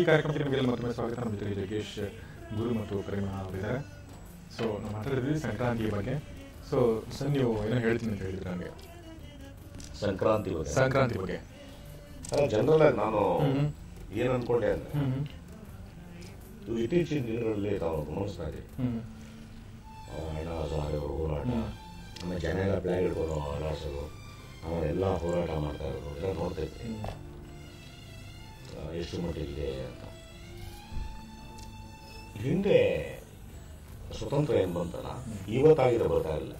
ಕಾರ್ಯಕ್ರಮಕ್ಕೆ ನಿಮಗೆಲ್ಲ ಮತ್ತೊಮ್ಮೆ ಸ್ವಾಗತ ನಮ್ಮ ಜೊತೆಗೆ ಜಗೇಶ್ ಗುರು ಮತ್ತು ಕರಿಮಾ ಅವರಿದ್ದಾರೆ ಸೊ ನಾವು ಮಾತಾಡಿದ್ವಿ ಸಂಕ್ರಾಂತಿಯ ಬಗ್ಗೆ ಸೊ ಸರ್ ನೀವು ಏನೋ ಹೇಳ್ತೀನಿ ಅಂತ ಹೇಳಿದ್ರು ನನಗೆ ಸಂಕ್ರಾಂತಿ ಬಗ್ಗೆ ಸಂಕ್ರಾಂತಿ ಬಗ್ಗೆ ಜನರಲ್ ಆಗಿ ನಾನು ಹ್ಮ್. ಏನ್ ಅನ್ಕೊಂಡೆ ಅಂದ್ರೆ ಹ್ಮ್ ಇವು ಇತ್ತೀಚಿನ ದಿನಗಳಲ್ಲಿ ನಾವು ಗಮನಿಸ್ತಾ ಇದ್ದೀವಿ ಹ್ಮ್ ಆ, ಹಣ ಸಹಾಯಗಳು ಹೋರಾಟ ಆಮೇಲೆ ಜನ ಎಲ್ಲ ಬ್ಲಾಗ್ ಹಿಡ್ಕೊಂಡು ಓಡಾಡ್ಸೋದು ಆಮೇಲೆ ಎಲ್ಲ ಹೋರಾಟ ಮಾಡ್ತಾ ಇರೋದು ಎಲ್ಲ ನೋಡ್ತಾ ಇದ್ವಿ ಹ್ಮ್ ಆ, ಎಷ್ಟು ಮಟ್ಟಿಗೆ ಅಂತ ಹಿಂದೆ ಸ್ವತಂತ್ರ ಏನ್ ಬಂತಲ್ಲ ಇವತ್ತಾಗಿರೋ ಬರ್ತಾ ಇಲ್ಲ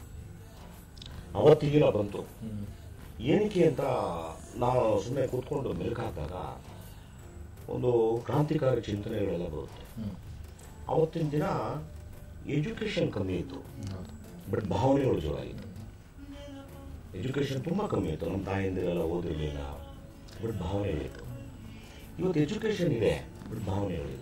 ಅವತ್ತಿಗಿನ ಬಂತು ಹ್ಮ್ ಏನಕ್ಕೆ ಅಂತ ನಾವು ಸುಮ್ಮನೆ ಕೂತ್ಕೊಂಡು ಮೆಲುಕು ಹಾಕಿದಾಗ ಒಂದು ಕ್ರಾಂತಿಕಾರಿ ಚಿಂತನೆಗಳೆಲ್ಲ ಬರುತ್ತೆ ಹ್ಮ್ ಅವತ್ತಿನ ದಿನ ಎಜುಕೇಷನ್ ಕಮ್ಮಿ ಇತ್ತು ಹೌದು ಬಟ್ ಭಾವನೆಗಳು ಜೋರಾಗಿತ್ತು ಎಜುಕೇಷನ್ ತುಂಬ ಕಮ್ಮಿ ಇತ್ತು ನಮ್ಮ ತಾಯಂದಿರೆಲ್ಲ ಓದಿರಲಿಲ್ಲ ಬಟ್ ಭಾವನೆಗಳಿತ್ತು ಇವತ್ತು ಎಜುಕೇಷನ್ ಇದೆ ಬಟ್ ಭಾವನೆಗಳಿಲ್ಲ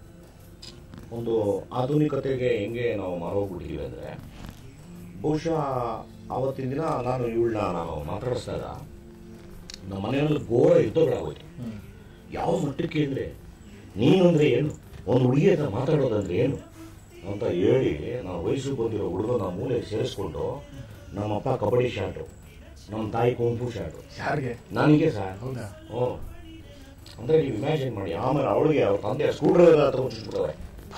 ಒಂದು ಆಧುನಿಕತೆಗೆ ಹೆಂಗೆ ನಾವು ಮಾರೋಗ್ಬಿಟ್ಟಿದ್ದೀವಿ ಅಂದರೆ ಬಹುಶಃ ಆವತ್ತಿನ ದಿನ ನಾನು ಇವಳನ್ನ ನಾನು ಮಾತಾಡಿಸಿದಾಗ ನಮ್ಮ ಮನೆಯಲ್ಲಿ ಘೋರ ಯುದ್ಧಗಳಾಗೋಯ್ತು ಹ್ಮ್ ಯಾವ ಮಟ್ಟಕ್ಕೆ ಅಂದರೆ ನೀನಂದ್ರೆ ಏನು ಒಂದು ಹುಡುಗಿ ಹತ್ರ ಮಾತಾಡೋದಂದ್ರೆ ಏನು ಅಂತ ಹೇಳಿ ನಾವು ವಯಸ್ಸು ಬಂದಿರೋ ಹುಡುಗನ ಮೂಲೆ ಸೇರಿಸ್ಕೊಂಡು ನಮ್ಮಪ್ಪ ಕಬಡ್ಡಿ ಶಾಟು ನಮ್ಮ ತಾಯಿ ಕುಂಫು ಶಾಟು ಯಾರಿಗೆ ನನಗೆ ಸರ್ ಹೌದಾ ಹ್ಞೂ ಅಂದರೆ ನೀವು ಇಮ್ಯಾಜಿನ್ ಮಾಡಿ ಆಮೇಲೆ ಅವಳಿಗೆ ಅವ್ರ ತಂದೆ ಸ್ಕ್ರೂ ಡ್ರೈವರ್ ಹತ್ರ ಮುಚ್ಚಿಬಿಟ್ಟವೆ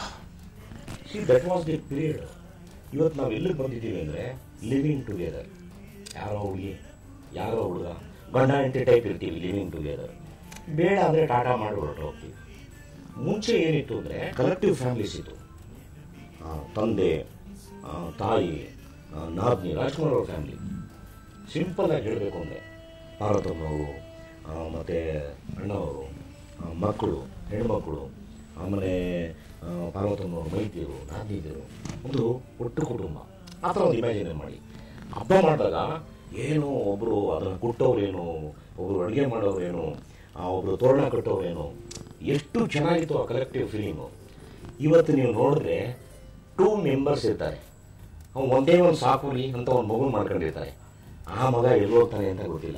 see that was the period ಇವತ್ತು ನಾವು ಎಲ್ಲಿಗೆ ಬಂದಿದ್ದೀವಿ ಅಂದರೆ ಲಿವಿಂಗ್ ಟುಗೆದರ್ ಯಾರೋ ಹುಡುಗಿ ಯಾರೋ ಹುಡುಗ ಗಂಡ ಹೆಂಡತಿ ಟೈಪ್ ಇರ್ತೀವಿ ಲಿವಿಂಗ್ ಟುಗೆದರ್ ಬೇಡ ಅಂದರೆ ಟಾಟಾ ಮಾಡಿ ಹೊರಟು ಹೋಗ್ತೀವಿ ಮುಂಚೆ ಏನಿತ್ತು ಅಂದರೆ ಕಲೆಕ್ಟಿವ್ ಫ್ಯಾಮಿಲೀಸ್ ಇತ್ತು ಆ, ತಂದೆ ಆ, ತಾಯಿ ಆ, ನಾದ್ನಿ ರಾಜ್ಕುಮಾರ್ ಅವ್ರ ಫ್ಯಾಮಿಲಿ ಸಿಂಪಲ್ ಆಗಿ ಹೇಳಬೇಕು ಅಂದರೆ ಪಾರ್ವತಮ್ಮನವರು ಮತ್ತು ಅಣ್ಣವರು ಆ, ಮಕ್ಕಳು ಹೆಣ್ಮಕ್ಕಳು ಆಮೇಲೆ ಆ, ಪಾರ್ವತಮ್ಮನವರು ಮೈತಿಯರು ನಾದಿದರು ಒಂದು ಒಟ್ಟು ಕುಟುಂಬ ಆ ಥರ ಒಂದು ಇಮ್ಯಾಜಿನ್ ಮಾಡಿ ಹಬ್ಬ ಮಾಡಿದಾಗ ಏನು ಒಬ್ಬರು ಅದನ್ನು ಕುಟ್ಟೋರೇನು ಒಬ್ಬರು ಅಡುಗೆ ಮಾಡೋರೇನು ಆ, ಒಬ್ರು ತೋರಣ ಕಟ್ಟೋರೇನು ಎಷ್ಟು ಚೆನ್ನಾಗಿತ್ತು ಆ ಕಲೆಕ್ಟಿವ್ ಫೀಲಿಂಗು ಇವತ್ತು ನೀವು ನೋಡಿದ್ರೆ ಟೂ ಮೆಂಬರ್ಸ್ ಇರ್ತಾರೆ ಅವ್ನು ಒಂದೇ ಒಂದು ಸಾಕುಲಿ ಅಂತ ಒಂದು ಮಗುನ ಮಾಡ್ಕೊಂಡಿರ್ತಾರೆ ಆ ಮಗ ಎಲ್ಲಿ ಹೋಗ್ತಾನೆ ಅಂತ ಗೊತ್ತಿಲ್ಲ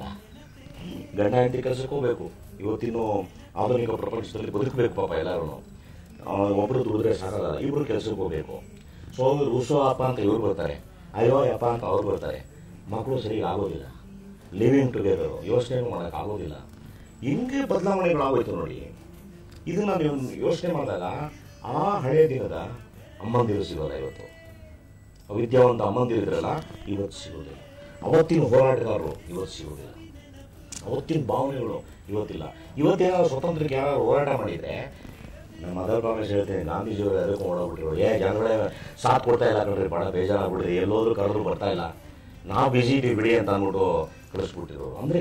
ಗಂಡ ಹೆಂಡತಿ ಕೆಲಸಕ್ಕೆ ಹೋಗ್ಬೇಕು ಇವತ್ತಿನ ಆಧುನಿಕ ಪ್ರಪಂಚದಲ್ಲಿ ಬದುಕಬೇಕು ಪಾಪ ಎಲ್ಲರೂ ಒಬ್ಬರು ದುಡಿದ್ರೆ ಸಾಕಲ್ಲ ಇಬ್ಬರು ಕೆಲಸಕ್ಕೆ ಹೋಗ್ಬೇಕು ಸೊ ರುಸೋ ಅಪ್ಪ ಅಂತ ಇವ್ರು ಬರ್ತಾರೆ ಅಯ್ಯೋ ಅಪ್ಪ ಅಂತ ಅವ್ರು ಬರ್ತಾರೆ ಮಕ್ಕಳು ಸರಿಯಾಗಿ ಆಗೋದಿಲ್ಲ ಲಿವಿಂಗ್ ಟುಗೆದರು ಯೋಚನೆ ಮಾಡೋಕೆ ಆಗೋದಿಲ್ಲ ಹಿಂಗೆ ಬದಲಾವಣೆಗಳಾಗೋಯ್ತು ನೋಡಿ ಇದನ್ನ ನೀವು ಯೋಚನೆ ಮಾಡಿದಾಗ ಆ ಹಳೆಯ ದಿನದ ಅಮ್ಮಂದಿರು ಸಿಗೋಲ್ಲ ಇವತ್ತು ವಿದ್ಯಾವಂತ ಅಮ್ಮಂದಿರಿದ್ರಲ್ಲ ಇವತ್ತು ಸಿಗೋದಿಲ್ಲ ಅವತ್ತಿನ ಹೋರಾಟಗಾರರು ಇವತ್ತು ಸಿಗೋದಿಲ್ಲ ಅವತ್ತಿನ ಭಾವನೆಗಳು ಇವತ್ತಿಲ್ಲ ಇವತ್ತೇನಾದ್ರು ಸ್ವತಂತ್ರಕ್ಕೆ ಯಾರು ಹೋರಾಟ ಮಾಡಿದ್ರೆ ನಮ್ಮ ಮದರ್ ಕಾಂಗ್ರೆಸ್ ಹೇಳ್ತೇನೆ ಗಾಂಧೀಜಿಯವರು ಅದಕ್ಕೂ ಓಡೋಗ್ಬಿಟ್ರು ಏ ಜನಗಳೇ ಸಾಥ್ ಕೊಡ್ತಾ ಇಲ್ಲ ಕಣ್ರಿ ಭಾಳ ಬೇಜಾರಾಗ್ಬಿಡ್ರಿ ಎಲ್ಲೋದ್ರೂ ಕರೆದ್ರು ಬರ್ತಾ ಇಲ್ಲ ನಾವು ಬಿಸಿ ಇದೀವಿ ಬಿಡಿ ಅಂತ ಅಂದ್ಬಿಟ್ಟು ಕಳಿಸ್ಬಿಟ್ಟಿರು ಅಂದರೆ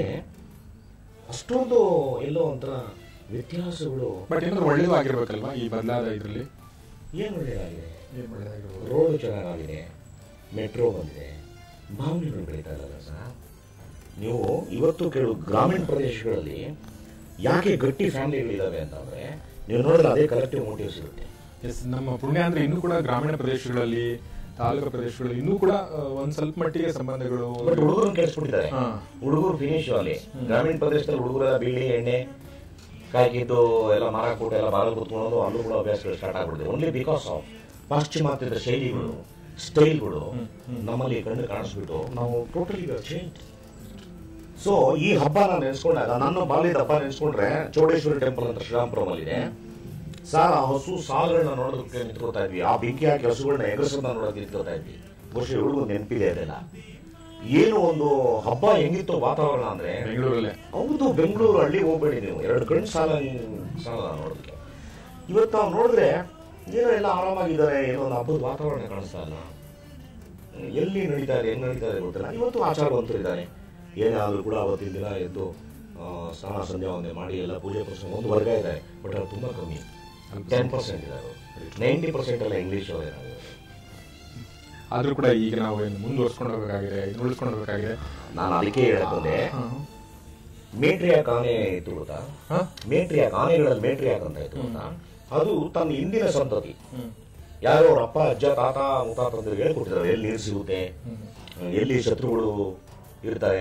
ಅಷ್ಟೊಂದು ಎಲ್ಲೋ ಒಂಥರ ವ್ಯತ್ಯಾಸಗಳು ಬಟ್ ಏನಾದ್ರು ಒಳ್ಳೇದು ಆಗಿರ್ಬೇಕಲ್ವಾ ಈ ಬದಲಾದ ಇದರಲ್ಲಿ ಏನು ಒಳ್ಳೆಯದಾಗಿದೆ ಏನು ಒಳ್ಳೇದಾಗಿರ್ಬೋದು ರೋಡ್ ಚೆನ್ನಾಗಾಗಿದೆ ಮೆಟ್ರೋ ಬಂದಿದೆ ಭಾವನೆಗಳು ಬೆಳೀತಾ ಇದ್ದಾರೆ ಸರ್ ನೀವು ಇವತ್ತು ಕೇಳು ಗ್ರಾಮೀಣ ಪ್ರದೇಶಗಳಲ್ಲಿ ಯಾಕೆ ಗಟ್ಟಿ ಫ್ಯಾಮಿಲಿಗಳಿದ್ದಾವೆ ಅಂತಂದ್ರೆ ನೀವು ನೋಡಿದ್ರೆ ಅದೇ ಕಲೆಕ್ಟಿವ್ ಮೋಟಿವ್ಸ್ ಇರುತ್ತೆ ಎಸ್ ನಮ್ಮ ಪುಣ್ಯ ಅಂದ್ರೆ ಇನ್ನೂ ಕೂಡ ಗ್ರಾಮೀಣ ಪ್ರದೇಶಗಳಲ್ಲಿ ತಾಲೂಕು ಪ್ರದೇಶಗಳಲ್ಲಿ ಇನ್ನೂ ಕೂಡ ಆ, ಒಂದ್ ಸ್ವಲ್ಪ ಮಟ್ಟಿಗೆ ಸಂಬಂಧಗಳು ಬಟ್ ಹುಡುಗರನ್ನ ಕೆಡಿಸ್ಬಿಟ್ಟಿದ್ದಾರೆ ಹಾ. ಹುಡುಗರು ಫಿನಿಶ್ ಅಲ್ಲಿ ಗ್ರಾಮೀಣ ಪ್ರದೇಶದಲ್ಲಿ ಹುಡುಗರೆಲ್ಲ ಬೀಳಿ ಎಣ್ಣೆ ಕಾಯ್ಕಿದ್ದು ಎಲ್ಲ ಮರ ಕೂಟ ಎಲ್ಲ ಬಾಗಿಲು ಕುತ್ಕೊಳ್ಳೋದು ಅಲ್ಲೂ ಕೂಡ ಅಭ್ಯಾಸಗಳು ಸ್ಟಾರ್ಟ್ ಆಗ್ಬಿಟ್ಟಿದೆ ಓನ್ಲಿ ಬಿಕಾಸ್ ಆಫ್ ಪಾಶ್ಚಿಮಾತ್ಯದ ಶೈಲಿಗಳು ಸ್ಟೈಲ್ಗಳು ನಮ್ಮಲ್ಲಿ ಕಣ್ಣು ಕಾಣಿಸ್ಬಿಟ್ಟು ನಾವು ಟೋಟಲಿ ಚೇಂಜ್ ಸೊ ಈ ಹಬ್ಬ ನಾನು ನೆನೆಸ್ಕೊಂಡಾಗ ನನ್ನ ಬಾಲ್ಯದ ಹಬ್ಬ ನೆನೆಸ್ಕೊಂಡ್ರೆ ಚೌಡೇಶ್ವರಿ ಟೆಂಪಲ್ ಅಂತ ಶ್ರೀರಾಮಪುರಮಲ್ಲಿದೆ ಸಾರ್ ಆ ಹಸು ಸಾಲುಗಳನ್ನ ನೋಡೋದಕ್ಕೆ ನಿಂತ್ಕೊಳ್ತಾ ಇದ್ವಿ ಆ ಬೆಂಕಿ ಹಾಕಿ ಹಸುಗಳನ್ನ ಎಗಸನ್ನ ನೋಡೋದಕ್ಕೆ ನಿಂತ್ಕೊಳ್ತಾ ಇದ್ವಿ ಬಹುಶಃ ಹುಡುಗ ನೆನಪಿದೆ ಅದೆಲ್ಲ ಏನು ಒಂದು ಹಬ್ಬ ಹೆಂಗಿತ್ತು ವಾತಾವರಣ ಅಂದ್ರೆ ಬೆಂಗಳೂರಲ್ಲೇ ಹೌದು ಬೆಂಗಳೂರು ಹಳ್ಳಿ ಹೋಗ್ಬೇಡಿ ನೀವು ಎರಡು ಕಣ್ಣು ಸಾಲ ಸಾಲ ನೋಡೋದಕ್ಕೆ ಇವತ್ತು ನಾವು ನೋಡಿದ್ರೆ ಏನೋ ಎಲ್ಲ ಆರಾಮಾಗಿದ್ದಾರೆ ಏನೋ ಒಂದು ಹಬ್ಬದ ವಾತಾವರಣ ಕಾಣಿಸ್ತಾ ಇಲ್ಲ ಎಲ್ಲಿ ನಡೀತಾ ಇದೆ ಹೆಂಗ್ ನಡೀತಾ ಇದೆ ಗೊತ್ತಿಲ್ಲ ಇವತ್ತು ಆಚಾರವಂತರು ಇದ್ದಾರೆ ಏನಾದರೂ ಕೂಡ ಅವತ್ತಿನ ದಿನ ಎದ್ದು ಆ, ಸ್ನಾನ ಸಂಧ್ಯಾ ಒಂದೇ ಮಾಡಿ ಎಲ್ಲ ಪೂಜೆ ಪುಸ್ತಕ ಒಂದು ವರ್ಗ ಇದೆ ಬಟ್ ಅದು ತುಂಬ ಕಮ್ಮಿ ಟೆನ್ ಪರ್ಸೆಂಟ್ ಇದ್ದಾರೆ ನೈಂಟಿ ಪರ್ಸೆಂಟ್ ಎಲ್ಲ ಇಂಗ್ಲೀಷ್ ಅವರೇನಾಗಿದೆ ಆದ್ರೂ ಕೂಡ ಈಗ ನಾವು ಏನು ಮುಂದುವರ್ಸ್ಕೊಂಡು ಹೋಗಬೇಕಾಗಿದೆ ಇದನ್ನ ಉಳಿಸ್ಕೊಂಡು ಹೋಗಬೇಕಾಗಿದೆ ನಾನು ಅದಕ್ಕೆ ಹೇಳಕ್ ಬಂದೆ ಹಾ. ಮೇಟ್ರಿಯಾಕ್ ಆನೆ ಇತ್ತು ಗೊತ್ತಾ ಹಾ? ಮೇಟ್ರಿಯಾಕ್ ಆನೆಗಳಲ್ಲಿ ಮೇಟ್ರಿಯಾಕ್ ಅಂತ ಇತ್ತು ಗೊತ್ತಾ ಅದು ತನ್ನ ಹಿಂದಿನ ಸಂತತಿ ಹ್ಮ್. ಯಾರೋ ಅವ್ರ ಅಪ್ಪ ಅಜ್ಜ ತಾತ ಮುತ್ತಾತಂದ್ರೆ ಹೇಳ್ಕೊಟ್ಟಿದ್ದಾರೆ ಎಲ್ಲಿ ನೀರು ಸಿಗುತ್ತೆ ಎಲ್ಲಿ ಶತ್ರುಗಳು ಇರ್ತಾರೆ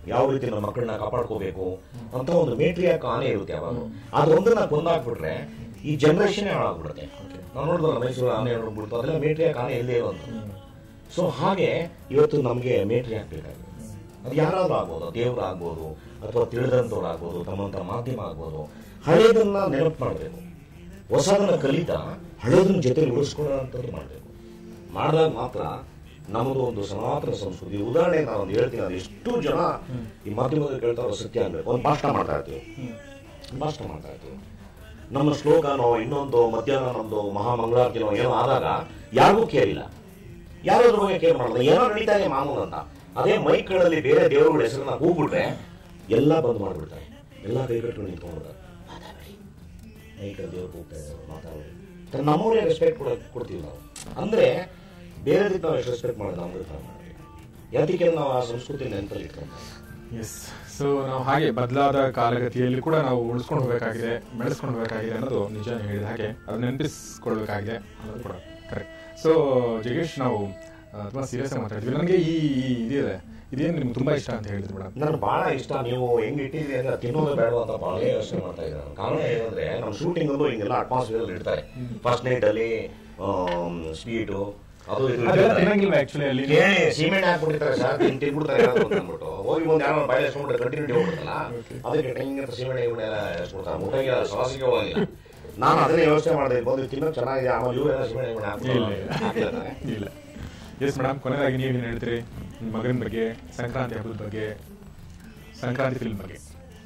ಯಾವ ರೀತಿ ನಮ್ಮ ಮಕ್ಕಳನ್ನ ಕಾಪಾಡ್ಕೋಬೇಕು ಅಂತ ಒಂದು ಮೇಟ್ರಿಯಾಕ್ ಆನೆ ಇರುತ್ತೆ ಯಾವಾಗ ಅದೊಂದನ್ನ ಕೊಂದಾಕ್ಬಿಟ್ರೆ ಈ ಜನರೇಷನ್ ಹಾಳಾಗ್ಬಿಡುತ್ತೆ ನಾವು ನೋಡಿದ್ವಲ್ಲ ಮೈಸೂರು ಆನೆ ನೋಡ್ಬಿಡ್ತು ಅದೆಲ್ಲ ಮೇಟ್ರಿಯಾಕ್ ಆನೆ ಎಲ್ಲೇ ಇರುವಂತ ಸೊ ಹಾಗೆ ಇವತ್ತು ನಮಗೆ ಮೇಟ್ರಿಯಾಕ್ ಬೇಕಾಗಿದೆ ಅದು ಯಾರಾದ್ರೂ ಆಗ್ಬೋದು ದೇವ್ರು ಆಗ್ಬೋದು ಅಥವಾ ತಿಳಿದಂಥವ್ರು ಆಗ್ಬೋದು ತಮ್ಮಂತ ಮಾಧ್ಯಮ ಆಗ್ಬೋದು ಹಳೇದನ್ನ ನೆನಪು ಮಾಡಬೇಕು ಹೊಸದನ್ನ ಕಲಿತಾ ಹಳೇದನ್ನ ಜೊತೆ ಉಳಿಸ್ಕೊಳ್ಳೋಂಥದ್ದು ಮಾಡಬೇಕು ಮಾಡಿದಾಗ ಮಾತ್ರ ನಮ್ಮದು ಒಂದು ಸನಾತನ ಸಂಸ್ಕೃತಿ ಉದಾಹರಣೆ ನಾನು ಒಂದು ಹೇಳ್ತೀನಿ ಅದು ಎಷ್ಟು ಜನ ಈ ಮಾಧ್ಯಮದಲ್ಲಿ ಕೇಳ್ತಾ ಇರೋ ಸತ್ಯ ಆಗಬೇಕು ಒಂದು ಭಾಷಣ ಮಾಡ್ತಾ ಇರ್ತೀವಿ ಭಾಷಣ ಮಾಡ್ತಾ ಇರ್ತೀವಿ ನಮ್ಮ ಶ್ಲೋಕನೋ ಇನ್ನೊಂದು ಮಧ್ಯಾಹ್ನ ನಮ್ದು ಮಹಾಮಂಗಳಾರತಿನೋ ಏನೋ ಆದಾಗ ಯಾರಿಗೂ ಕೇರಿಲ್ಲ ಯಾರು ಅದ್ರ ಬಗ್ಗೆ ಕೇರ್ ಮಾಡಲ್ಲ ಏನೋ ನಡೀತಾ ಇದೆ ಮಾಮೂಲು ಅಂತ ಅದೇ ಮೈಕ್ಗಳಲ್ಲಿ ಬೇರೆ ದೇವರುಗಳ ಹೆಸರನ್ನ ಕೂಗ್ಬಿಟ್ರೆ ಎಲ್ಲ ಬಂದ್ ಮಾಡ್ಬಿಡ್ತಾರೆ ಎಲ್ಲ ಕೈಗಟ್ಟುಗಳು ನಿಂತ್ಕೊಂಡ್ಬಿಡ್ತಾರೆ ಮಾತಾಡಿ ಮೈಕಲ್ಲಿ ದೇವ್ರು ಕೂಗ್ತಾ ಇದ್ದಾರೆ ಮಾತಾಡಿ ನಮ್ಮವರೇ ರೆಸ್ಪೆಕ್ಟ್ ಕೊಡ ಕೊಡ್ತೀವಿ ನಾವು ಅಂದ್ರೆ ಬೇರೆದಕ್ಕೆ ನಾವು ಎಷ್ಟು ರೆಸ್ಪೆಕ್ಟ್ ಮಾಡೋದು ನಮ್ಗೆ ಮಾಡ್ತೀವಿ ಯಾತಕ್ಕೆ ನಾವು ಆ ಸಂಸ್ಕೃತಿ ನೆನಪಲ್ಲಿ ಇಟ್ಕೊಂಡು ಎಸ್ ಸೊ ನಾವು ಹಾಗೆ ಬದಲಾದ ಕಾಲಗತಿಯಲ್ಲಿ ಕೂಡ ನಾವು ಉಳಿಸ್ಕೊಂಡು ಹೋಗಬೇಕಾಗಿದೆ ಬೆಳೆಸ್ಕೊಂಡು ಹೋಗಬೇಕಾಗಿದೆ ಅನ್ನೋದು ನಿಜ ನೀವು ಹೇಳಿದ ಹಾಗೆ ಅದು ನೆನಪಿಸ್ಕೊಳ್ಬೇಕಾಗಿದೆ ಅನ್ನೋದು ಕೂಡ ಕರೆಕ್ಟ್ ಸೊ ಜಗೇಶ್ ನಾವು ಆ, ತುಂಬಾ ಸೀರಿಯಸ್ ಆಗಿ ಮಾತಾಡ್ತೀವಿ ನನಗೆ ಈ ಈ ಇದಿದೆ ಇದೇನು ನಿಮ್ಗೆ ತುಂಬಾ ಇಷ್ಟ ಅಂತ ಹೇಳಿದ್ರು ಮೇಡಮ್ ನನಗೆ ಬಹಳ ಇಷ್ಟ ನೀವು ಹೆಂಗ್ ಇಟ್ಟಿದ್ರಿ ಅಂದ್ರೆ ತಿನ್ನೋದು ಬೇಡ ಅಂತ ಬಹಳ ಯೋಚನೆ ಮಾಡ್ತಾ ಇದ್ದಾರೆ ಕಾರಣ ಏನಂದ್ರೆ ನಮ್ಮ ಶೂಟಿಂಗ್ ಅಲ್ಲೂ ಹಿಂಗೆಲ್ಲ ಅಟ್ಮಾಸ್ಫಿಯರ್ ಇಡ್ತಾರೆ ಫಸ್ಟ್ ನೈಟ್ ಅಲ್ಲಿ ಸ್ವೀಟು ಅದು ಇದು ಅದೆಲ್ಲ ಇಟ್ಟಿರ್ತಾರೆ. ತಿನ್ನಂಗಿಲ್ವ ಆಕ್ಚುಲಿ ಅಲ್ಲಿ ಕೇಳಿ ಸೀಮೆಣ್ಣೆ ಹಾಕ್ಬಿಟ್ಟಿರ್ತಾರೆ ಸರ್ ತಿನ್ ತಿನ್ಬಿಡ್ತಾರೆ ಏನಾದ್ರು ಅಂತ ಅಂದ್ಬಿಟ್ಟು ಹೋಗಿ ಒಂದು ಯಾರೋ ಬಾಯಲ್ಲಿ ಎಸ್ಕೊಂಡ್ಬಿಟ್ರೆ ಕಂಟಿನ್ಯೂಟಿ ಹೋಗ್ಬಿಡ್ತಲ್ಲ ಅದಕ್ಕೆ ಟೈಂಗ್ ಅಂತ ಸೀಮೆಣ್ಣೆ ಇವನ್ನೆಲ್ಲ ಎಸ್ಬಿಡ್ತಾರೆ ಊಟಕ್ಕೆ ಸಾಸಿಗೆ ಹೋಗಂಗಿಲ್ಲ ನಾನು ಅದನ್ನೇ ಯೋಚನೆ ಮಾಡಿದೆ ಬಂದು ತಿನ್ನೋಕೆ ಚೆನ್ನಾಗಿದೆ ಆಮೇಲೆ ಇವೆಲ್ಲ ಸೀಮೆಣ್ಣೆ ಇವನ್ನೇ ಇಲ್ಲ ಹಾಕ್ಬಿಡ್ತಾರೆ ಇಲ್ಲ ಇಲ್ಲ ಎಸ್ ಮೇಡಮ್ ಕೊನೆಯದಾಗಿ ನೀವೇನು ಹೇಳ್ತೀರಿ ನಿಮ್ಮ ಮಗನ ಬಗ್ಗೆ ಸಂಕ್ರಾಂತಿ ಹಬ್ಬದ ಬಗ್ಗೆ ಸಂಕ್ರಾಂತಿ ಫಿಲ್ಮ್ ಬಗ್ಗೆ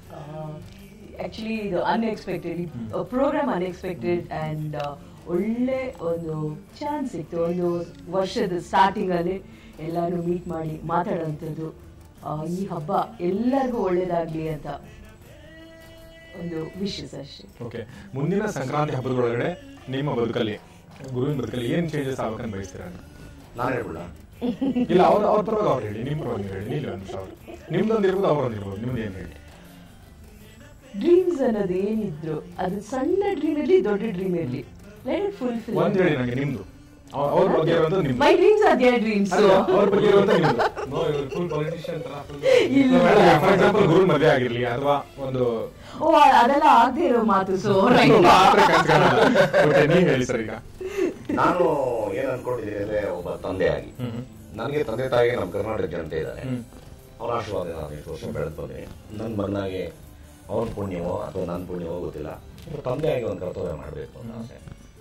ಆಕ್ಚುಲಿ ಇದು ಅನ್ಎಕ್ಸ್ಪೆಕ್ಟೆಡ್ ಪ್ರೋಗ್ರಾಮ್ ಅನ್ಎಕ್ಸ್ಪೆಕ್ಟೆಡ್ ಅಂಡ್ ಒಳ್ಳೆ ಒಂದು ಚಾನ್ಸ್ ಸಿಕ್ತು ಒಂದು ವರ್ಷದ ಸ್ಟಾರ್ಟಿಂಗ್ ಅಲ್ಲಿ ಎಲ್ಲಾರು ಮೀಟ್ ಮಾಡಿ ಮಾತಾಡೋಂಥದ್ದು ಆ, ಈ ಹಬ್ಬ ಎಲ್ಲರಿಗೂ ಒಳ್ಳೇದಾಗ್ಲಿ ಅಂತ ಒಂದು ವಿಶಸ್ ಅಷ್ಟೇ ಓಕೆ ಮುಂದಿನ ಸಂಕ್ರಾಂತಿ ಹಬ್ಬದೊಳಗಡೆ ನಿಮ್ಮ ಬದುಕಲ್ಲಿ ಗುರುವಿನ ಬದುಕಲ್ಲಿ ಏನು ಚೇಂಜಸ್ ಆಗ್ಬೇಕಂತ ಬಯಸ್ತೀರಾ ನಾನು ಹೇಳ್ಬಿಡ ಇಲ್ಲ ಅವ್ರ ಅವ್ರ ಪರವಾಗಿ ಅವ್ರು ಹೇಳಿ ನಿಮ್ಮ ಪರವಾಗಿ ನೀವು ಹೇಳಿ ನೀವು ಒಂದು ಸಾವಿರ ನಿಮ್ದೊಂದು ಇರ್ಬೋದು ಅವ್ರೊಂದು ಇರ್ಬೋದು ನಿಮ್ದು ಏನು ಹೇಳಿ ಡ್ರೀಮ್ಸ್ ಅನ್ನೋದು ಏನಿದ್ರು ಅದು ಸಣ್ಣ ಡ್ರೀಮ್ ಇರಲಿ ದೊಡ್ಡ ಡ್ರೀಮ್ ಇರಲಿ ಲೆಟ್ ಇಟ್ ಫುಲ್ಫಿಲ್ ಒಂದ್ ಹೇಳಿ ನಂಗೆ ನಿಮ್ದು ಅವ್ರ- ಅವ್ರ ಬಗ್ಗೆ ಇರುವಂತ ನಿಮ್ದು my dreams are their dreams ಅಲ್ಲ, ಅವ್ರ ಬಗ್ಗೆ ಇರುವಂತ ನಿಮ್ದು ನೋ ಇವ್ರು ಫುಲ್ ಪೊಲಿಟಿಷಿಯನ್ ತರ ಫುಲ್ ಇಲ್ಲ ಫಾರ್ ಎಕ್ಸಾಂಪಲ್ ಗುರು ಮದುವೆ ಆಗಿರ್ಲಿ ಅಥವಾ ಒಂದು ಓ ಅದೆಲ್ಲ ಆಗದೆ ಇರೋ ಮಾತು ಸೊ ಓಕೆ ನೀವು ಹೇಳಿ ಸರ್ ಈಗ ನಾನು ಏನ್ ಅನ್ಕೊಂಡಿದ್ದೀನಿ ಅಂದ್ರೆ ಒಬ್ಬ ತಂದೆಯಾಗಿ ಹ್ಮ್. ನನಗೆ ತಂದೆ ತಾಯಿ ನಮ್ಮ ಕರ್ನಾಟಕ ಜನತೆ ಇದ್ದಾರೆ ಹ್ಮ್. ಅವ್ರ ಆಶೀರ್ವಾದ ನಾನು ಇಷ್ಟು ವರ್ಷ ಬೆಳೆದು ಬಂದೆ ನನ್ನ ಮಗನಾಗೆ ಅವನ ಪುಣ್ಯವೋ ಅಥವಾ ನನ್ನ ಪುಣ್ಯವೋ ಗೊತ್ತಿಲ್ಲ ಒಬ್ಬ ತಂದೆಯಾಗಿ ಒಂದು ಕರ್ತವ್ಯ ಮಾಡಬೇಕು ಅಂತ ಆಸೆ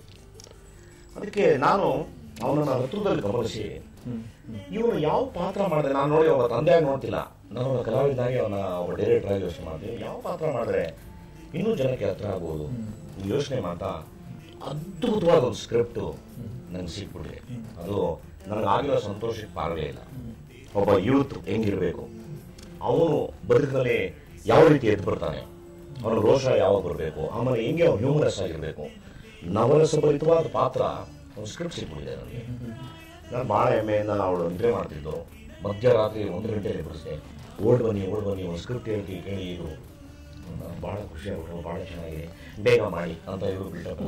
ಅದಕ್ಕೆ ನಾನು ಅವನನ್ನ ಹತ್ರದಲ್ಲಿ ಗಮನಿಸಿ ಇವನು ಯಾವ ಪಾತ್ರ ಮಾಡಿದೆ ನಾನು ನೋಡಿ ಒಬ್ಬ ತಂದೆಯಾಗಿ ನೋಡ್ತಿಲ್ಲ ನಾನು ಒಬ್ಬ ಕಲಾವಿದಾಗಿ ಅವನ ಒಬ್ಬ ಡೈರೆಕ್ಟರ್ ಆಗಿ ಯೋಚನೆ ಮಾಡ್ತೀನಿ ಯಾವ ಪಾತ್ರ ಮಾಡಿದ್ರೆ ಇನ್ನೂ ಜನಕ್ಕೆ ಹತ್ರ ಆಗ್ಬೋದು ಯೋಚನೆ ಮಾಡ್ತಾ ಅದ್ಭುತವಾದ ಒಂದು ಸ್ಕ್ರಿಪ್ಟು ನಂಗೆ ಸಿಕ್ಬಿಟ್ಟಿದೆ ಅದು ನನಗೆ ಆಗಿರೋ ಸಂತೋಷಕ್ಕೆ ಪಾರವೇ ಇಲ್ಲ ಒಬ್ಬ ಯೂತ್ ಹೆಂಗಿರ್ಬೇಕು ಅವನು ಬದುಕಿನಲ್ಲಿ ಯಾವ ರೀತಿ ಎದ್ದು ಬರ್ತಾನೆ ಅವನ ರೋಷ ಯಾವಾಗ ಬರಬೇಕು ಆಮೇಲೆ ಹೆಂಗೆ ಅವ್ನು ಹ್ಯೂಮರಸ್ ಆಗಿರಬೇಕು ನವರಸಭರಿತವಾದ ಪಾತ್ರ ಒಂದು ಸ್ಕ್ರಿಪ್ಟ್ ಸಿಕ್ಬಿಟ್ಟಿದೆ ನನಗೆ ನಾನು ಭಾಳ ಹೆಮ್ಮೆಯಿಂದ ಅವಳು ನಿದ್ರೆ ಮಾಡ್ತಿದ್ದು ಮಧ್ಯರಾತ್ರಿ ಒಂದು ಗಂಟೆಗೆ ಬರೆಸಿದೆ ಓಡ್ ಬನ್ನಿ ಓಡ್ ಬನ್ನಿ ಒಂದು ಸ್ಕ್ರಿಪ್ಟ್ ಹೇಳ್ತೀವಿ ಕೇಳಿ ಇದು ಭಾಳ ಖುಷಿ ಆಗ್ಬಿಟ್ರು ಭಾಳ ಚೆನ್ನಾಗಿದೆ ಬೇಗ ಮಾಡಿ ಅಂತ ಇವರು ಬಿಲ್ಡಪ್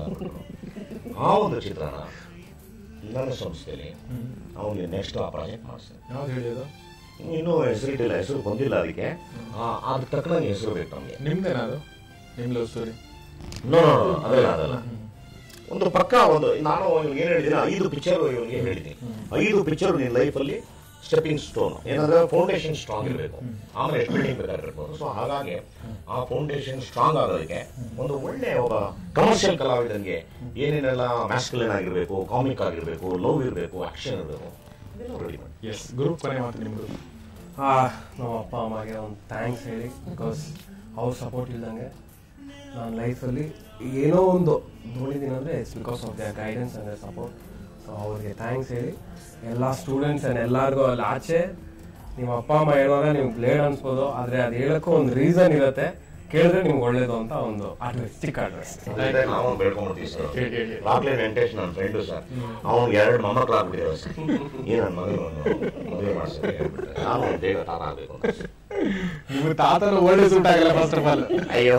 ಆ ಒಂದು ಚಿತ್ರನ ನನ್ನ ಸಂಸ್ಥೆಯಲ್ಲಿ ಅವನಿಗೆ ನೆಕ್ಸ್ಟ್ ಆ ಪ್ರಾಜೆಕ್ಟ್ ಮಾಡಿಸ್ತೇನೆ ಯಾವ್ದು ಹೇಳಿ ಅದು ಇನ್ನೂ ಹೆಸರಿಟ್ಟಿಲ್ಲ ಹೆಸರು ಬಂದಿಲ್ಲ ಅದಕ್ಕೆ ಆ- ಅದಕ್ಕೆ ತಕ್ಕನಾಗಿ ಹೆಸರು ಬೇಕು ನಮಗೆ ನಿಮ್ದೇನದು ನಿಮ್ love story no no no, ಅದಲ್ಲ ಅದಲ್ಲ ಒಂದು ಪಕ್ಕ ಒಂದು ನಾನು ಇವ್ನಿಗೆ ಏನು ಹೇಳಿದ್ದೀನಿ ಐದು ಪಿಕ್ಚರ್ ಇವ್ನಿಗೆ ಹೇಳಿದ್ದೀನಿ ಐದು ಪಿಕ್ಚರ್ ನಿನ್ನ ಲೈಫಲ್ಲಿ ಸ್ಟೆಪ್ಪಿಂಗ್ ಸ್ಟೋನ್ ಏನಂದ್ರೆ ಫೌಂಡೇಶನ್ ಸ್ಟ್ರಾಂಗ್ ಇರಬೇಕು ಆಮೇಲೆ ಎಷ್ಟು ಬಿಲ್ಡಿಂಗ್ ಬೇಕಾಗಿರ್ಬೋದು ಸೊ ಹಾಗಾಗಿ ಆ ಫೌಂಡೇಶನ್ ಸ್ಟ್ರಾಂಗ್ ಆಗೋದಕ್ಕೆ ಒಂದು ಒಳ್ಳೆ ಒಬ್ಬ ಕಮರ್ಷಿಯಲ್ ಕಲಾವಿದನಿಗೆ ಏನೇನೆಲ್ಲ ಮ್ಯಾಸ್ಕಲಿನ್ ಆಗಿರಬೇಕು ಕಾಮಿಕ್ ಆಗಿರಬೇಕು ಲವ್ ಇರಬೇಕು ಆಕ್ಷನ್ ಇರಬೇಕು ಇದೆಲ್ಲ ರೆಡಿ ಮಾಡಿ ಎಸ್ ಗುರು ಕೊನೆ ಮಾತು ನಿಮ್ದು ನಮ್ಮ ಅಪ್ಪ ಅಮ್ಮಗೆ ಒಂದು ಥ್ಯಾಂಕ್ಸ್ ಹೇಳಿ ಬಿಕಾಸ್ ಅವ್ರ ಸಪೋರ್ಟ್ ಇಲ್ದಂಗೆ ನಾನು ಲೈಫಲ್ಲಿ ಏನೋ ಒಂದು ದುಡಿದೀನಿ ಅಂದರೆ it's because of their guidance and support so ಅವ್ರಿಗೆ ಥ್ಯಾಂಕ್ಸ್ ಹೇಳಿ ಎಲ್ಲ ಸ್ಟೂಡೆಂಟ್ಸ್ ಆ್ಯಂಡ್ ಎಲ್ಲರಿಗೂ ಅಲ್ಲಿ ಆಚೆ ನಿಮ್ಮ ಅಪ್ಪ ಅಮ್ಮ ಹೇಳೋರೆ ನಿಮ್ಗೆ ಲೇಡ್ ಅನ್ಸ್ಬೋದು ಆದರೆ ಅದು ಹೇಳೋಕ್ಕೂ ಒಂದು ರೀಸನ್ ಇರುತ್ತೆ ಕೇಳಿದ್ರೆ ನಿಮ್ಗೆ ಒಳ್ಳೇದು ಅಂತ ಒಂದು ಅಡ್ವೈಸ್ ಚಿಕ್ಕ ಅಡ್ವೈಸ್ ಜೊತೆ ನಾವು ಬೆಳ್ಕೊಂಡ್ಬಿಡ್ತೀವಿ ಸರ್ ಹೇಳಿ, ಹೇಳಿ, ಹೇಳಿ. ರಾಕ್ಲೆ ವೆಂಕಟೇಶ್ ನನ್ನ ಫ್ರೆಂಡು ಸರ್ ಅವ್ನಿಗೆ ಎರಡು ಮೊಮ್ಮಕ್ಳು ಆಗ್ಬಿಟ್ಟಿರೋ ಸರ್ ಈ ನನ್ನ ಮಗನು ಮದುವೆ ಮಾಡ್ಸಕ್ಕೆ ಹೇಳ್ಬಿಟ್ರೆ ನಾನು ಬೇಗ ತಾತ ಆಗ್ಬೇಕು ಅಂತ ನಿಮ್ಗೆ ತಾತನ ಒಳ್ಳೆ ಸೂಟ್ ಆಗಲ್ಲ ಫಸ್ಟ್ ಆಫ್ ಆಲ್ ಅಯ್ಯೋ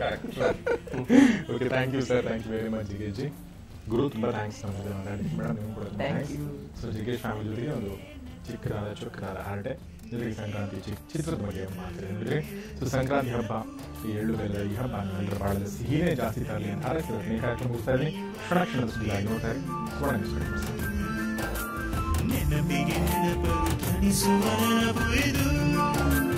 okay thank you sir thank you very much ಜಿಗೇಶ್ ಜಿ ಗುರು ತುಂಬಾ ಥ್ಯಾಂಕ್ಸ್ ನಮ್ಮ ಜೊತೆ ಮಾತಾಡಿ ಮೇಡಮ್ ನಿಮ್ಗೆ ಕೂಡ Thank ಥ್ಯಾಂಕ್ಸ್ you. ಸೊ ಜಿಗೇಶ್ ಫ್ಯಾಮಿಲಿ ಜೊತೆಗೆ ಒಂದು ಚಿಕ್ಕದಾದ ಚೊಕ್ಕದಾದ ಹರಟೆ ಜೊತೆಗೆ ಸಂಕ್ರಾಂತಿ ಚಿ- ಚಿತ್ರದ ಬಗ್ಗೆ ಮಾತಾಡಿದ್ರೆ ಸೊ ಸಂಕ್ರಾಂತಿ ಹಬ್ಬ ಈ ಎಳ್ಳು ಬೆಲ್ಲ ಈ ಹಬ್ಬ ನಾವೆಲ್ಲರ ಬಾಳಲ್ಲಿ ಸಿಹಿನೇ ಜಾಸ್ತಿ ತರಲಿ ಅಂತ ಹಾರೈಸಿದ್ರೆ ಈ ಕಾರ್ಯಕ್ರಮ ಮುಗಿಸ್ತಾ ಇದ್ದೀನಿ ಕ್ಷಣ ಕ್ಷಣದ ಸುದ್ದಿಗಾಗಿ ನೋಡ್ತಾ ಇರಿ ಸುವರ್ಣ ನ್ಯೂಸ್ ಕಡೆ ನೆನಪಿಗೆ ನೆನಪರು ಧ್ವನಿಸುವ ನೆನಪು ಇದು